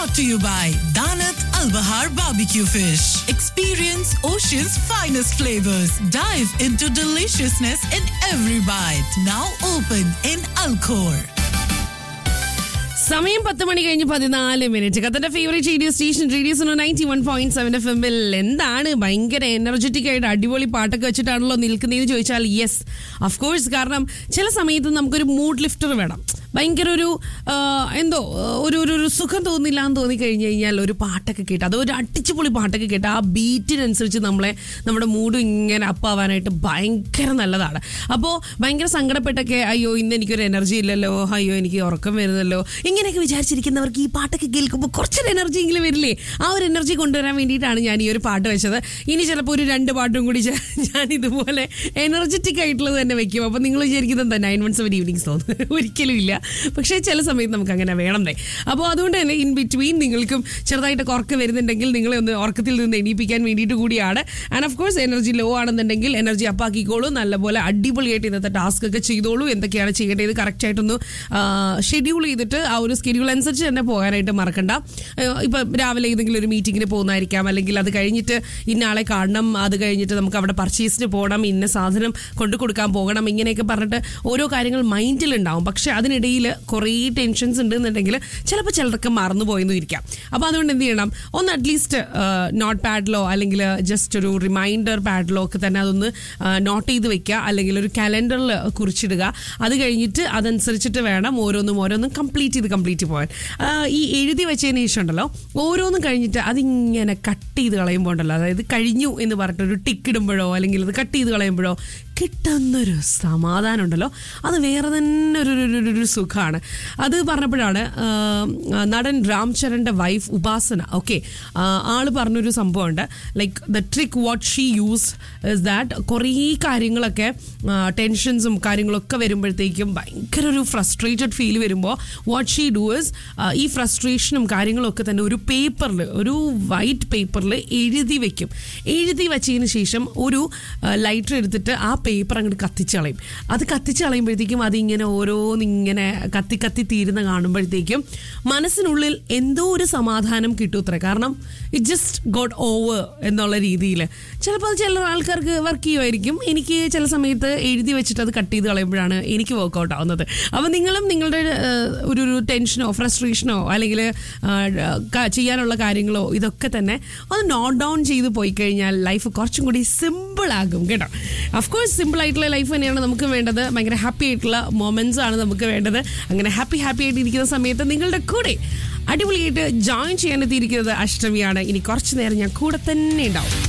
brought to you by Danat Al Bahar Barbecue Fish. Experience Ocean's finest flavors. Dive into deliciousness in every bite. Now open in Alcor. സമയം പത്ത് മണി കഴിഞ്ഞ് പതിനാല് minute കത്തന്റെ favourite radio station radio ninety one point seven F എമ്മിൽ എന്താണ് ഭയങ്കര energetic ആയിട്ട് അടിപൊളി പാട്ടൊക്കെ വെച്ചിട്ടാണല്ലോ നിൽക്കുന്നതെന്ന് ചോദിച്ചാൽ യെസ് കോഴ്സ് കാരണം ചില സമയത്ത് നമുക്കൊരു മൂഡ് ലിഫ്റ്റർ വേണം ഭയങ്കര ഒരു ആ, എന്തോ ഒരു ഒരു ഒരു സുഖം തോന്നില്ല എന്ന് തോന്നി കഴിഞ്ഞ് കഴിഞ്ഞാൽ ഒരു പാട്ടൊക്കെ കേട്ട് അത് ഒരു അടിച്ചുപൊളി പാട്ടൊക്കെ കേട്ട് ആ ബീറ്റിനനുസരിച്ച് നമ്മളെ നമ്മുടെ മൂഡ് ഇങ്ങനെ അപ്പാവാനായിട്ട് ഭയങ്കര നല്ലതാണ് അപ്പോൾ ഭയങ്കര സങ്കടപ്പെട്ടൊക്കെ അയ്യോ ഇന്ന് എനിക്കൊരു എനർജി ഇല്ലല്ലോ അയ്യോ എനിക്ക് ഉറക്കം വരുന്നല്ലോ ഇങ്ങനെയൊക്കെ വിചാരിച്ചിരിക്കുന്നവർക്ക് ഈ പാട്ടൊക്കെ കേൾക്കുമ്പോൾ കുറച്ചൊരു എനർജി എങ്കിലും വരില്ലേ ആ ഒരു എനർജി കൊണ്ടുവരാൻ വേണ്ടിയിട്ടാണ് ഞാൻ ഈ ഒരു പാട്ട് വെച്ചത് ഇനി ചിലപ്പോൾ ഒരു രണ്ട് പാട്ടും കൂടി ചെ- ഞാൻ ഇതുപോലെ എനർജറ്റിക് ആയിട്ടുള്ളത് തന്നെ വെക്കും അപ്പോൾ നിങ്ങൾ വിചാരിക്കുന്നത് എന്താ നയൻ വൺ സെവൻ ഈവനിങ്സ് തോന്നുന്നു ഒരിക്കലും ഇല്ല പക്ഷേ ചില സമയത്ത് നമുക്ക് അങ്ങനെ വേണം ദേ അപ്പോൾ അതുകൊണ്ട് തന്നെ ഇൻ ബിറ്റ്വീൻ നിങ്ങൾക്കും ചെറുതായിട്ട് ഉറക്കം വരുന്നുണ്ടെങ്കിൽ നിങ്ങളെ ഒന്ന് ഉറക്കത്തിൽ നിന്ന് എണീപ്പിക്കാൻ വേണ്ടിയിട്ട് കൂടിയാണ് and of course energy low ആണെന്നുണ്ടെങ്കിൽ എനർജി അപ്പാക്കിക്കോളൂ നല്ലപോലെ അടിപൊളിയായിട്ട് ഇന്നത്തെ ടാസ്ക് ഒക്കെ ചെയ്തോളൂ എന്തൊക്കെയാണ് ചെയ്യേണ്ടത് കറക്റ്റ് ആയിട്ടൊന്ന് ഷെഡ്യൂൾ ചെയ്തിട്ട് ആ ഒരു സ്കെഡ്യൂൾ അനുസരിച്ച് തന്നെ പോകാനായിട്ട് മറക്കണ്ട ഇപ്പം രാവിലെ ഏതെങ്കിലും ഒരു മീറ്റിങ്ങിന് പോകുന്നതായിരിക്കാം അല്ലെങ്കിൽ അത് കഴിഞ്ഞിട്ട് ഇന്ന ആളെ കാണണം അത് കഴിഞ്ഞിട്ട് നമുക്ക് അവിടെ പർച്ചേസിന് പോകണം ഇന്ന സാധനം കൊണ്ടു കൊടുക്കാൻ പോകണം ഇങ്ങനെയൊക്കെ പറഞ്ഞിട്ട് ഓരോ കാര്യങ്ങൾ മൈൻഡിലുണ്ടാവും പക്ഷെ അതിനിടയിൽ കുറേ ടെൻഷൻസ് ഉണ്ടെന്നുണ്ടെങ്കിൽ ചിലപ്പോൾ ചിലർക്ക് മറന്നു പോയെന്നും ഇരിക്കാം അപ്പോൾ അതുകൊണ്ട് എന്ത് ചെയ്യണം ഒന്ന് അറ്റ്ലീസ്റ്റ് നോട്ട് പാഡിലോ അല്ലെങ്കിൽ ജസ്റ്റ് ഒരു റിമൈൻഡർ പാഡിലോ ഒക്കെ തന്നെ അതൊന്ന് നോട്ട് ചെയ്ത് വെക്കുക അല്ലെങ്കിൽ ഒരു കലണ്ടറിൽ കുറിച്ചിടുക അത് കഴിഞ്ഞിട്ട് അതനുസരിച്ചിട്ട് വേണം ഓരോന്നും ഓരോന്നും കംപ്ലീറ്റ് ചെയ്ത് കംപ്ലീറ്റ് പോകാൻ ആ, ഈ എഴുതി വെച്ചതിന് ശേഷം ഉണ്ടല്ലോ ഓരോന്നും കഴിഞ്ഞിട്ട് അതിങ്ങനെ കട്ട് ചെയ്ത് കളയുമ്പോൾ ഉണ്ടല്ലോ അതായത് കഴിഞ്ഞു എന്ന് പറഞ്ഞിട്ട് ഒരു ടിക്ക് ഇടുമ്പോഴോ അല്ലെങ്കിൽ അത് കട്ട് ചെയ്ത് കളയുമ്പോഴോ കിട്ടുന്നൊരു സമാധാനം ഉണ്ടല്ലോ അത് വേറെ തന്നെ ഒരു ഒരു- ഒരു- ഒരു സുഖമാണ് അത് പറഞ്ഞപ്പോഴാണ് ആ, നടൻ രാംചരൻ്റെ വൈഫ് ഉപാസന ഓക്കെ ആള് പറഞ്ഞൊരു സംഭവമുണ്ട് like the trick what she use is that കുറേ കാര്യങ്ങളൊക്കെ ടെൻഷൻസും കാര്യങ്ങളൊക്കെ വരുമ്പോഴത്തേക്കും ഭയങ്കര ഒരു ഫ്രസ്ട്രേറ്റഡ് ഫീൽ വരുമ്പോൾ വാട്ട് ഷീ ഡു ഇസ് ഈ ഫ്രസ്ട്രേഷനും കാര്യങ്ങളും ഒക്കെ തന്നെ ഒരു പേപ്പറിൽ ഒരു വൈറ്റ് പേപ്പറിൽ എഴുതി വെക്കും എഴുതി വെച്ചതിന് ശേഷം ഒരു ലൈറ്റർ എടുത്തിട്ട് ആ പേപ്പർ അങ്ങോട്ട് കത്തിച്ച് കളയും അത് കത്തിച്ച് കളയുമ്പോഴത്തേക്കും അതിങ്ങനെ ഓരോന്നിങ്ങനെ കത്തി കത്തി തീരുന്ന കാണുമ്പോഴത്തേക്കും മനസ്സിനുള്ളിൽ എന്തോ ഒരു സമാധാനം കിട്ടൂത്രേ കാരണം ഇറ്റ് ജസ്റ്റ് ഗോട്ട് ഓവർ എന്നുള്ള രീതിയിൽ ചിലപ്പോൾ ചില ആൾക്കാർക്ക് വർക്ക് ചെയ്യുമായിരിക്കും എനിക്ക് ചില സമയത്ത് എഴുതി വെച്ചിട്ട് അത് കട്ട് ചെയ്ത് കളയുമ്പോഴാണ് എനിക്ക് വർക്കൗട്ട് ആവുന്നത് അപ്പോൾ നിങ്ങളും നിങ്ങളുടെ ഏഹ്, ഒരു ഒരു ടെൻഷനോ ഫ്രസ്ട്രേഷനോ അല്ലെങ്കിൽ ചെയ്യാനുള്ള കാര്യങ്ങളോ ഇതൊക്കെ തന്നെ ഒന്ന് നോട്ട് ഡൗൺ ചെയ്ത് പോയി കഴിഞ്ഞാൽ ലൈഫ് കുറച്ചും കൂടി സിമ്പിൾ ആകും കേട്ടോ അഫ്കോഴ്സ് സിമ്പിൾ ആയിട്ടുള്ള ലൈഫ് തന്നെയാണ് നമുക്ക് വേണ്ടത് ഭയങ്കര ഹാപ്പി ആയിട്ടുള്ള മൊമെന്റ്സ് ആണ് നമുക്ക് വേണ്ടത് അങ്ങനെ ഹാപ്പി ഹാപ്പി ആയിട്ട് ഇരിക്കുന്ന സമയത്ത് നിങ്ങളുടെ കൂടെ അടിപൊളിയായിട്ട് ജോയിൻ ചെയ്യാൻ എത്തിയിരിക്കുന്നത് അഷ്ടമിയാണ് ഇനി കുറച്ച് നേരം ഞാൻ കൂടെ തന്നെ ഉണ്ടാവും